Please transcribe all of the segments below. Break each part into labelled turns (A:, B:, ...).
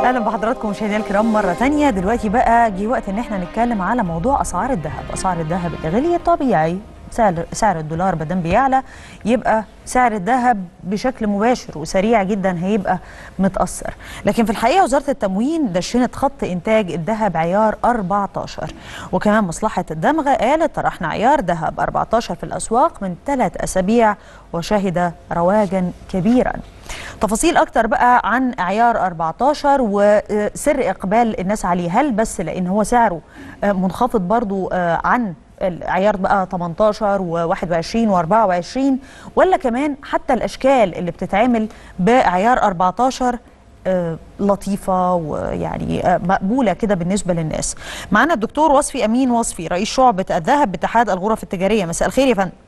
A: اهلا بحضراتكم مشاهدينا الكرام مره تانية دلوقتي بقى جه وقت ان احنا نتكلم على موضوع اسعار الذهب اسعار الذهب اللي غلي طبيعي سعر سعر الدولار بدل بيعلى يبقى سعر الذهب بشكل مباشر وسريع جدا هيبقى متاثر لكن في الحقيقه وزاره التموين دشنت خط انتاج الذهب عيار 14 وكمان مصلحه الدمغه قالت طرحنا عيار ذهب 14 في الاسواق من ثلاث اسابيع وشهد رواجا كبيرا تفاصيل اكتر بقى عن عيار 14 وسر اقبال الناس عليه هل بس لان هو سعره منخفض برضو عن العيار بقى 18 و21 و24 ولا كمان حتى الاشكال اللي بتتعمل بعيار 14 آه لطيفة ويعني آه مقبولة كده بالنسبة للناس معنا الدكتور وصفي أمين وصفي رئيس شعبة الذهب باتحاد الغرف التجارية مساء الخير يا فندم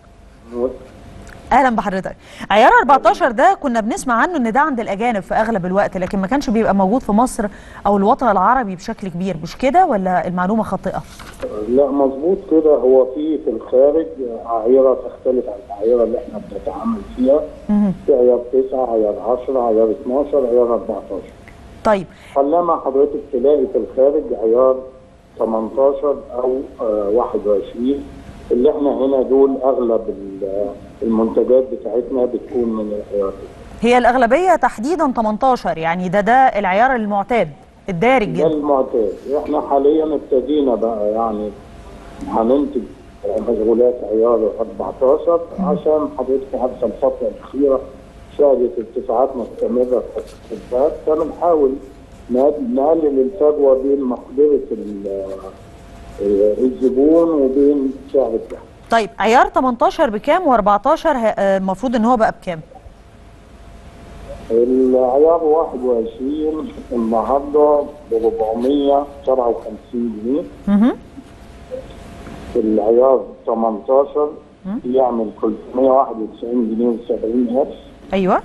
A: اهلا بحضرتك عيار 14 ده كنا بنسمع عنه ان ده عند الاجانب في اغلب الوقت لكن ما كانش بيبقى موجود في مصر او الوطن العربي بشكل كبير مش كده ولا المعلومه خاطئه
B: لا مظبوط كده هو في في الخارج عيره تختلف عن العيره اللي احنا بنتعامل فيها في عيار 9 عيار 10 عيار 12 عيار 14
A: طيب
B: حلما حضرتك تلاقي في الخارج عيار 18 او آه 21 اللي احنا هنا دول اغلب المنتجات بتاعتنا بتكون من العيار
A: هي الاغلبيه تحديدا 18 يعني ده ده العيار المعتاد الدارج
B: ده
A: جدا
B: المعتاد احنا حاليا ابتدينا بقى يعني هننتج مشغولات عيار 14 عشان حضرتك عارفه الفتره الاخيره شهدت ارتفاعات مستمره في التكلفات فبنحاول نقلل الفجوه بين مقدره الزبون وبين سعر الذهب
A: طيب عيار 18 بكام و14 المفروض ان هو بقى بكام؟
B: العيار 21 النهارده ب 457 جنيه
A: اها
B: العيار 18 يعمل 391 جنيه و70 قرش
A: ايوه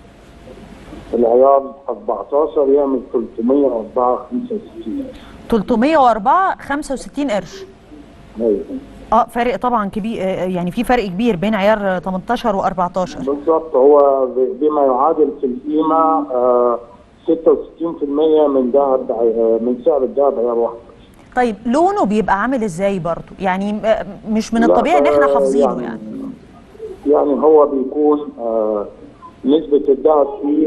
B: العيار 14 يعمل 304 65 قرش
A: 304 65 قرش
B: ايوه
A: اه فارق طبعا كبير يعني في فرق كبير بين عيار 18 و14
B: بالظبط هو بما يعادل في القيمه آه 66% من ذهب من سعر الذهب عيار 21
A: طيب لونه بيبقى عامل ازاي برضه يعني مش من الطبيعي ان احنا حافظينه يعني
B: يعني هو بيكون آه نسبة الذهب فيه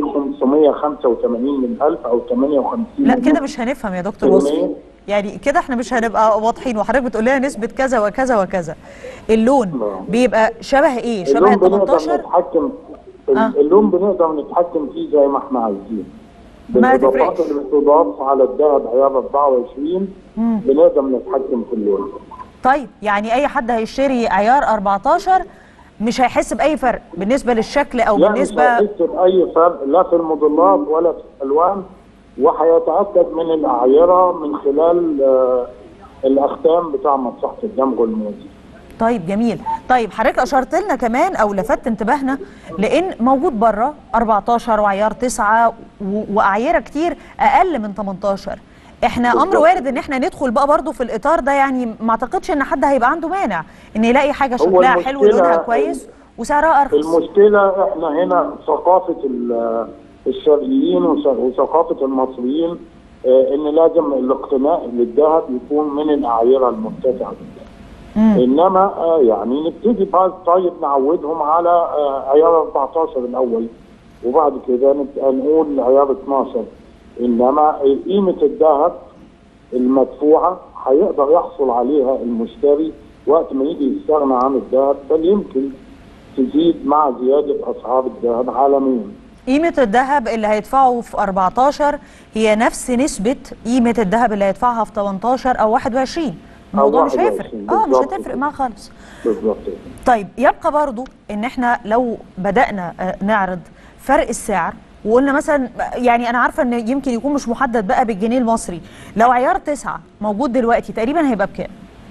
B: 585 من 1000 أو 58
A: لا كده مش هنفهم يا دكتور وصفي يعني كده احنا مش هنبقى واضحين وحضرتك بتقول لنا نسبة كذا وكذا وكذا اللون بيبقى شبه ايه؟ شبه ال 18
B: نتحكم آه. اللون بنقدر نتحكم فيه زي ما احنا عايزين
A: ما
B: بالاضافات اللي بتضاف على الذهب عيار 24 مم. بنقدر نتحكم في اللون
A: طيب يعني اي حد هيشتري عيار 14 مش هيحس باي فرق بالنسبه للشكل او
B: لا
A: بالنسبه
B: مش هيحس باي فرق لا في المضلات ولا في الالوان وهيتاكد من الاعيره من خلال آه الاختام بتاع مصلحه الدمغ والموازين
A: طيب جميل طيب حضرتك اشرت لنا كمان او لفت انتباهنا لان موجود بره 14 وعيار 9 واعيره كتير اقل من 18 احنا امر وارد ان احنا ندخل بقى برضه في الاطار ده يعني ما اعتقدش ان حد هيبقى عنده مانع ان يلاقي حاجه شكلها حلو ولونها كويس وسعرها ارخص
B: المشكله احنا هنا ثقافه الشرقيين وثقافه المصريين اه ان لازم الاقتناء للذهب يكون من الاعيره المرتفعه جدا انما اه يعني نبتدي بقى طيب نعودهم على اه عيار 14 الاول وبعد كده نقول عيار 12 انما قيمه الذهب المدفوعه هيقدر يحصل عليها المشتري وقت ما يجي يستغنى عن الذهب بل يمكن تزيد مع زياده اسعار الذهب عالميا.
A: قيمة الذهب اللي هيدفعه في 14 هي نفس نسبة قيمة الذهب اللي هيدفعها في 18 أو 21 الموضوع مش هيفرق اه مش هتفرق معاه خالص
B: بالظبط
A: طيب يبقى برضو ان احنا لو بدأنا نعرض فرق السعر وقلنا مثلا يعني انا عارفه ان يمكن يكون مش محدد بقى بالجنيه المصري لو عيار تسعة موجود دلوقتي تقريبا هيبقى بكام؟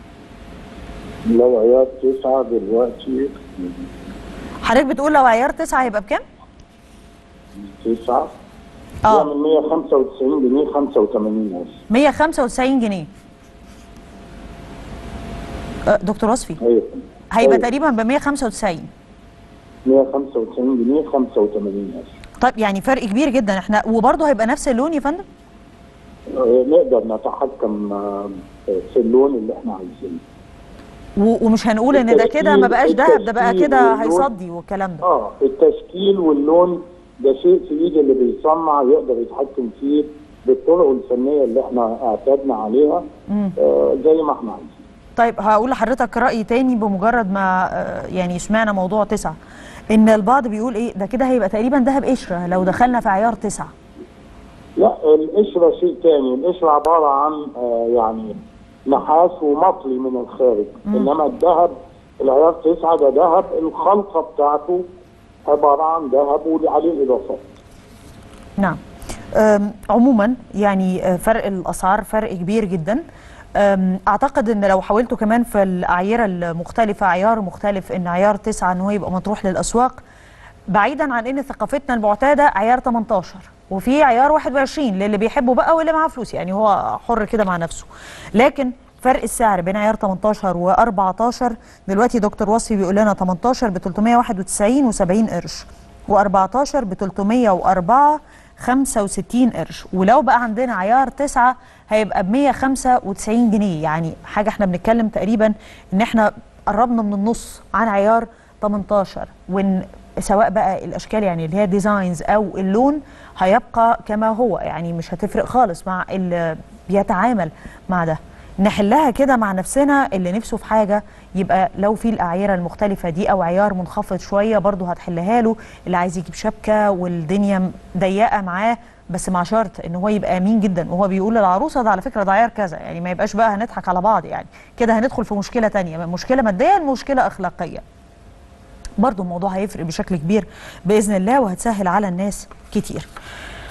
B: لو عيار تسعة دلوقتي
A: حضرتك بتقول لو عيار تسعة هيبقى بكام؟
B: تسعة
A: اه
B: يعمل 195 جنيه 85 قرش
A: 195 جنيه أه دكتور وصفي
B: ايوه
A: هيبقى
B: أيوة.
A: تقريبا ب 195
B: 195 جنيه 85 قرش
A: طيب يعني فرق كبير جدا احنا وبرضه هيبقى نفس اللون يا فندم
B: آه، نقدر نتحكم آه، في اللون اللي احنا عايزينه
A: و- ومش هنقول ان ده كده ما بقاش دهب ده بقى
B: التشكيل
A: كده
B: واللون.
A: هيصدي والكلام ده
B: اه التشكيل واللون ده شيء في ايد اللي بيصنع يقدر يتحكم فيه بالطرق الفنيه اللي احنا اعتدنا عليها آه زي ما احنا عايزين
A: طيب هقول لحضرتك رأي تاني بمجرد ما آه، يعني سمعنا موضوع تسعة ان البعض بيقول ايه ده كده هيبقى تقريبا دهب قشرة لو دخلنا في عيار تسعة
B: لا القشره شيء تاني القشره عباره عن آه يعني نحاس ومطلي من الخارج انما الذهب العيار تسعه ده ذهب الخلطه بتاعته عباره عن ذهب وعليه الاضافات
A: نعم أم، عموما يعني آه، فرق الاسعار فرق كبير جدا أم، اعتقد ان لو حاولتوا كمان في الاعيره المختلفه عيار مختلف ان عيار تسعة ان هو يبقى مطروح للاسواق بعيدا عن ان ثقافتنا المعتاده عيار 18 وفي عيار 21 للي بيحبه بقى واللي معاه فلوس يعني هو حر كده مع نفسه لكن فرق السعر بين عيار 18 و14 دلوقتي دكتور وصفي بيقول لنا 18 ب 391 و70 قرش و14 ب 304 65 قرش ولو بقى عندنا عيار 9 هيبقى ب 195 جنيه يعني حاجه احنا بنتكلم تقريبا ان احنا قربنا من النص عن عيار 18 وان سواء بقى الاشكال يعني اللي هي ديزاينز او اللون هيبقى كما هو يعني مش هتفرق خالص مع اللي بيتعامل مع ده نحلها كده مع نفسنا اللي نفسه في حاجه يبقى لو في الاعيره المختلفه دي او عيار منخفض شويه برضه هتحلها له اللي عايز يجيب شبكه والدنيا ضيقه معاه بس مع شرط ان هو يبقى امين جدا وهو بيقول للعروسه ده على فكره ده عيار كذا يعني ما يبقاش بقى هنضحك على بعض يعني كده هندخل في مشكله تانية من مشكله ماديه لمشكله اخلاقيه برضه الموضوع هيفرق بشكل كبير باذن الله وهتسهل على الناس كتير